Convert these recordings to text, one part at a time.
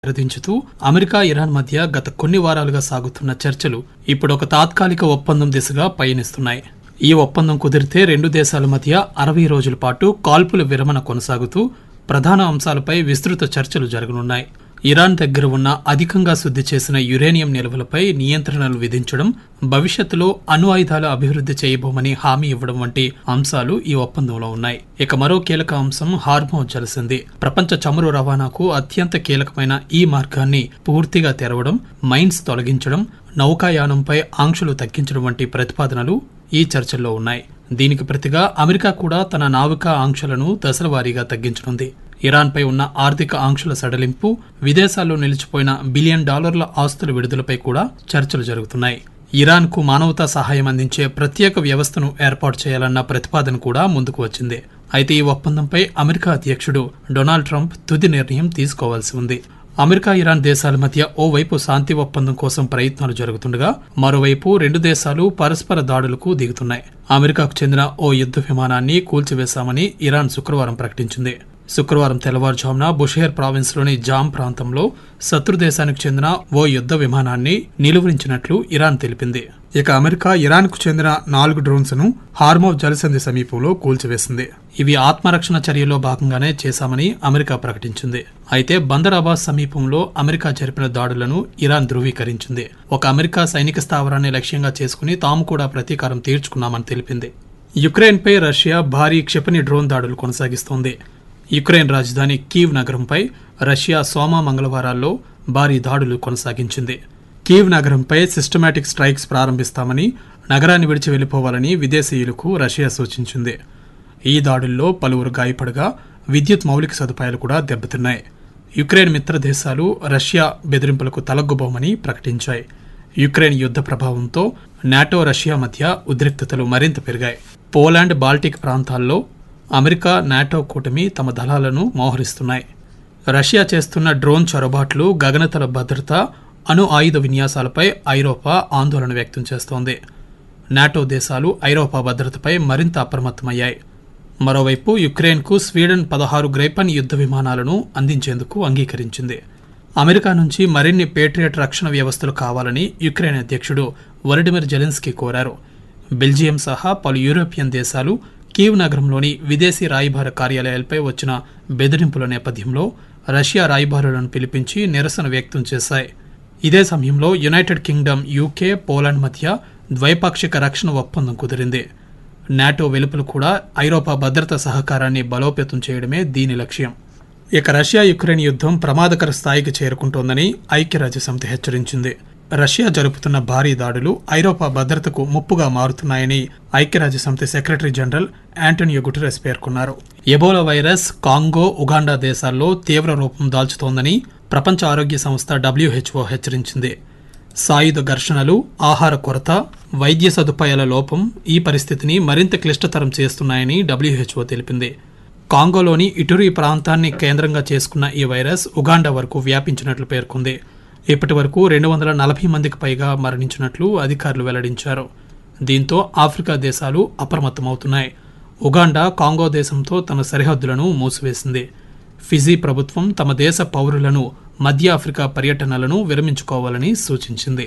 తెరదించుతూ America Iran మధ్య గత కొన్ని వారాలుగా సాగుతున్న చర్చలు ఇప్పుడు ఒక తాత్కాలిక ఒప్పందం దిశగా పయనిస్తున్నాయి ఈ ఒప్పందం కుదిరితే రెండు దేశాల మధ్య అరవై రోజుల పాటు కాల్పుల విరమణ కొనసాగుతూ ప్రధాన అంశాలపై విస్తృత చర్చలు జరగనున్నాయి ఇరాన్ దగ్గర ఉన్న అధికంగా శుద్ధి చేసిన యురేనియం నిల్వలపై నియంత్రణలు విధించడం భవిష్యత్తులో అణు ఆయుధాలు అభివృద్ధి చేయబోమని హామీ ఇవ్వడం వంటి అంశాలు ఈ ఒప్పందంలో ఉన్నాయి ఇక మరో కీలక అంశం హార్మో జలసింది ప్రపంచ చమురు రవాణాకు అత్యంత కీలకమైన ఈ మార్గాన్ని పూర్తిగా తెరవడం మైన్స్ తొలగించడం నౌకాయానంపై ఆంక్షలు తగ్గించడం వంటి ప్రతిపాదనలు ఈ చర్చల్లో ఉన్నాయి దీనికి ప్రతిగా అమెరికా కూడా తన నావికా ఆంక్షలను దశలవారీగా తగ్గించనుంది ఇరాన్పై ఉన్న ఆర్థిక ఆంక్షల సడలింపు విదేశాల్లో నిలిచిపోయిన బిలియన్ డాలర్ల ఆస్తుల విడుదలపై కూడా చర్చలు జరుగుతున్నాయి ఇరాన్కు మానవతా సహాయం అందించే ప్రత్యేక వ్యవస్థను ఏర్పాటు చేయాలన్న ప్రతిపాదన కూడా ముందుకు వచ్చింది అయితే ఈ ఒప్పందంపై అమెరికా అధ్యక్షుడు డొనాల్డ్ ట్రంప్ తుది నిర్ణయం తీసుకోవాల్సి ఉంది అమెరికా ఇరాన్ దేశాల మధ్య ఓవైపు శాంతి ఒప్పందం కోసం ప్రయత్నాలు జరుగుతుండగా మరోవైపు రెండు దేశాలు పరస్పర దాడులకు దిగుతున్నాయి అమెరికాకు చెందిన ఓ యుద్ధ విమానాన్ని కూల్చివేశామని ఇరాన్ శుక్రవారం ప్రకటించింది శుక్రవారం తెల్లవారుజామున బుషేర్ ప్రావిన్స్ లోని జామ్ ప్రాంతంలో శత్రు దేశానికి చెందిన ఓ యుద్ధ విమానాన్ని నిలువరించినట్లు ఇరాన్ తెలిపింది ఇక అమెరికా ఇరాన్ కు చెందిన నాలుగు డ్రోన్స్ ను హార్మోవ్ జలసంధి సమీపంలో కూల్చివేసింది ఇవి ఆత్మరక్షణ చర్యలో భాగంగానే చేశామని అమెరికా ప్రకటించింది అయితే బందర్ అబాస్ సమీపంలో అమెరికా జరిపిన దాడులను ఇరాన్ ధృవీకరించింది ఒక అమెరికా సైనిక స్థావరాన్ని లక్ష్యంగా చేసుకుని తాము కూడా ప్రతీకారం తీర్చుకున్నామని తెలిపింది యుక్రెయిన్పై రష్యా భారీ క్షిపణి డ్రోన్ దాడులు కొనసాగిస్తోంది యుక్రెయిన్ రాజధాని కీవ్ నగరంపై రష్యా సోమ మంగళవారాల్లో భారీ దాడులు కొనసాగించింది కీవ్ నగరంపై సిస్టమాటిక్ స్ట్రైక్స్ ప్రారంభిస్తామని నగరాన్ని విడిచి వెళ్లిపోవాలని విదేశీయులకు రష్యా సూచించింది ఈ దాడుల్లో పలువురు గాయపడగా విద్యుత్ మౌలిక సదుపాయాలు కూడా దెబ్బతిన్నాయి యుక్రెయిన్ మిత్ర దేశాలు రష్యా బెదిరింపులకు తలగ్గుబోమని ప్రకటించాయి యుక్రెయిన్ యుద్ధ ప్రభావంతో నాటో రష్యా మధ్య ఉద్రిక్తతలు మరింత పెరిగాయి పోలాండ్ బాల్టిక్ ప్రాంతాల్లో అమెరికా నాటో కూటమి తమ దళాలను మోహరిస్తున్నాయి రష్యా చేస్తున్న డ్రోన్ చొరబాట్లు గగనతల భద్రత అణు ఆయుధ విన్యాసాలపై ఐరోపా ఆందోళన వ్యక్తం చేస్తోంది నాటో దేశాలు ఐరోపా భద్రతపై మరింత అప్రమత్తమయ్యాయి మరోవైపు యుక్రెయిన్కు స్వీడన్ పదహారు గ్రైపన్ యుద్ధ విమానాలను అందించేందుకు అంగీకరించింది అమెరికా నుంచి మరిన్ని పేట్రియట్ రక్షణ వ్యవస్థలు కావాలని యుక్రెయిన్ అధ్యక్షుడు వలడిమిర్ జెలెన్స్కీ కోరారు బెల్జియం సహా పలు యూరోపియన్ దేశాలు కీవ్ నగరంలోని విదేశీ రాయబార కార్యాలయాలపై వచ్చిన బెదిరింపుల నేపథ్యంలో రష్యా రాయబారులను పిలిపించి నిరసన వ్యక్తం చేశాయి ఇదే సమయంలో యునైటెడ్ కింగ్డమ్ యూకే పోలాండ్ మధ్య ద్వైపాక్షిక రక్షణ ఒప్పందం కుదిరింది నాటో వెలుపల కూడా ఐరోపా భద్రతా సహకారాన్ని బలోపేతం చేయడమే దీని లక్ష్యం ఇక రష్యా యుక్రెయిన్ యుద్ధం ప్రమాదకర స్థాయికి చేరుకుంటోందని ఐక్యరాజ్యసమితి హెచ్చరించింది రష్యా జరుపుతున్న భారీ దాడులు ఐరోపా భద్రతకు ముప్పుగా మారుతున్నాయని ఐక్యరాజ్యసమితి సెక్రటరీ జనరల్ యాంటోనియో గుటెరస్ పేర్కొన్నారు ఎబోలా వైరస్ కాంగో ఉగాండా దేశాల్లో తీవ్ర రూపం దాల్చుతోందని ప్రపంచ ఆరోగ్య సంస్థ డబ్ల్యూహెచ్ఓ హెచ్చరించింది సాయుధ ఘర్షణలు ఆహార కొరత వైద్య సదుపాయాల లోపం ఈ పరిస్థితిని మరింత క్లిష్టతరం చేస్తున్నాయని డబ్ల్యూహెచ్ఓ తెలిపింది కాంగోలోని ఇటురీ ప్రాంతాన్ని కేంద్రంగా చేసుకున్న ఈ వైరస్ ఉగాండా వరకు వ్యాపించినట్లు పేర్కొంది ఇప్పటి వరకు రెండు వందల నలభై మందికి పైగా మరణించినట్లు అధికారులు వెల్లడించారు దీంతో ఆఫ్రికా దేశాలు అప్రమత్తమవుతున్నాయి ఉగాండా కాంగో దేశంతో తన సరిహద్దులను మూసివేసింది ఫిజీ ప్రభుత్వం తమ దేశ పౌరులను మధ్య ఆఫ్రికా పర్యటనలను విరమించుకోవాలని సూచించింది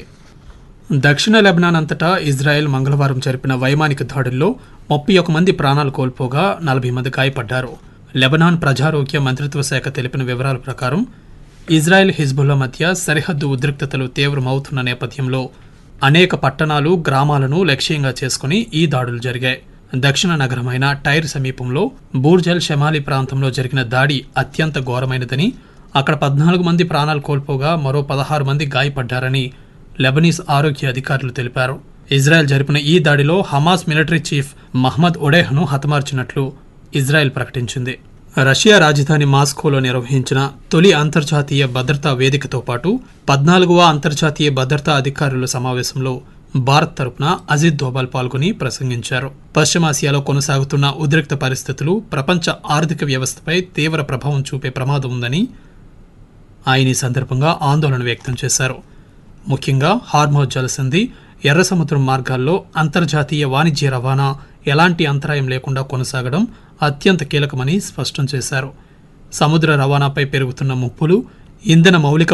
దక్షిణ లెబనాన్ అంతటా ఇజ్రాయెల్ మంగళవారం జరిపిన వైమానిక దాడుల్లో ముప్పై ఒక మంది ప్రాణాలు కోల్పోగా నలభై మంది గాయపడ్డారు లెబనాన్ ప్రజారోగ్య మంత్రిత్వ శాఖ తెలిపిన వివరాల ప్రకారం ఇజ్రాయెల్ హిజ్బుల్లా మధ్య సరిహద్దు ఉద్రిక్తతలు తీవ్రమవుతున్న నేపథ్యంలో అనేక పట్టణాలు గ్రామాలను లక్ష్యంగా చేసుకుని ఈ దాడులు జరిగాయి దక్షిణ నగరమైన టైర్ సమీపంలో బూర్జల్ షమాలి ప్రాంతంలో జరిగిన దాడి అత్యంత ఘోరమైనదని అక్కడ పద్నాలుగు మంది ప్రాణాలు కోల్పోగా మరో పదహారు మంది గాయపడ్డారని లెబనీస్ ఆరోగ్య అధికారులు తెలిపారు ఇజ్రాయెల్ జరిపిన ఈ దాడిలో హమాస్ మిలిటరీ చీఫ్ మహ్మద్ ఒడేహ్ను హతమార్చినట్లు ఇజ్రాయెల్ ప్రకటించింది రష్యా రాజధాని మాస్కోలో నిర్వహించిన తొలి అంతర్జాతీయ భద్రతా వేదికతో పాటు పద్నాలుగవ అంతర్జాతీయ భద్రతా అధికారుల సమావేశంలో భారత్ తరపున అజిత్ దోబాల్ పాల్గొని ప్రసంగించారు పశ్చిమాసియాలో కొనసాగుతున్న ఉద్రిక్త పరిస్థితులు ప్రపంచ ఆర్థిక వ్యవస్థపై తీవ్ర ప్రభావం చూపే ప్రమాదం ఉందని ఆయన ఈ సందర్భంగా ఆందోళన వ్యక్తం చేశారు ముఖ్యంగా హార్మోజ్ జలసంధి ఎర్ర సముద్రం మార్గాల్లో అంతర్జాతీయ వాణిజ్య రవాణా ఎలాంటి అంతరాయం లేకుండా కొనసాగడం అత్యంత కీలకమని స్పష్టం చేశారు సముద్ర రవాణాపై పెరుగుతున్న ముప్పులు ఇంధన మౌలిక